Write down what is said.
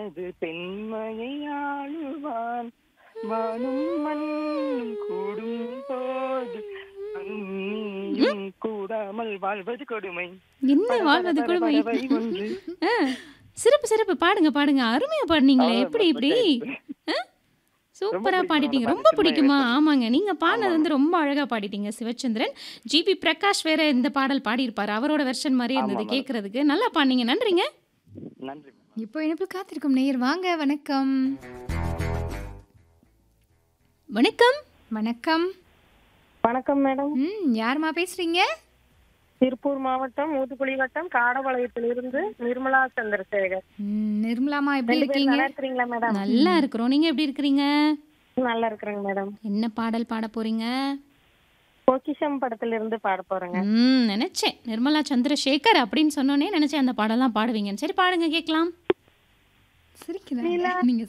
எனது பெண்மையை ஆளுவான் வானும் மண்ணும் கூடும் போது நீயும் கூடாமல் வாழ்வது கொடுமை என்ன வாழ்வது குழுமை பறவை ஒன்று ஆ, சிறப்பு சிறப்பு பாடுங்க பாடுங்க அருமையா பாடுனீங்களே அவ்வளவு எப்படி இப்படி ஆ? சூப்பரா பிடிக்கும் பாடிட்டீங்க அவரை ரொம்ப பாட்டு, பிடிக்குமா சின்ன ஆமாங்க நீங்க பாடினது வந்து ரொம்ப அழகா பாடிட்டீங்க சிவச்சந்திரன் ஜிபி பிரகாஷ் வேற இந்த பாடல் பாடியிருப்பாரு அவரோட வெர்ஷன் மாதிரி இருந்தது ஆமா, கேட்கறதுக்கு நல்லா பாடினீங்க நன்றிங்க நன்றி இப்போ இணைப்பில் காத்திருக்கும் நேயர் வாங்க வணக்கம் வணக்கம் வணக்கம் வணக்கம் மேடம் ம் யாருமா பேசுறீங்க திருப்பூர் மாவட்டம் ஊத்துக்குளி வட்டம் காடபாளையத்திலிருந்து நிர்மலா சந்திரசேகர் ம், நிர்மலாமா எப்படி ரெண்டு பேரும் இருக்கீங்க நல்லா இருக்கிறீங்களா மேடம் நல்லா இருக்கிறோம் நீங்க எப்படி இருக்கிறீங்க நல்லா இருக்கிறேங்க மேடம் என்ன பாடல் பாட போறீங்க பொக்கிஷம் படத்துல இருந்து பாட போறேங்க ம் நினைச்சேன் நிர்மலா சந்திரசேகர் அப்படின்னு சொன்னோனே நினைச்சேன் அந்த பாடலாம் பாடுவீங்கன்னு சரி பாடுங்க கேட்கலாம் சிரிக்கிறாங்க நீங்க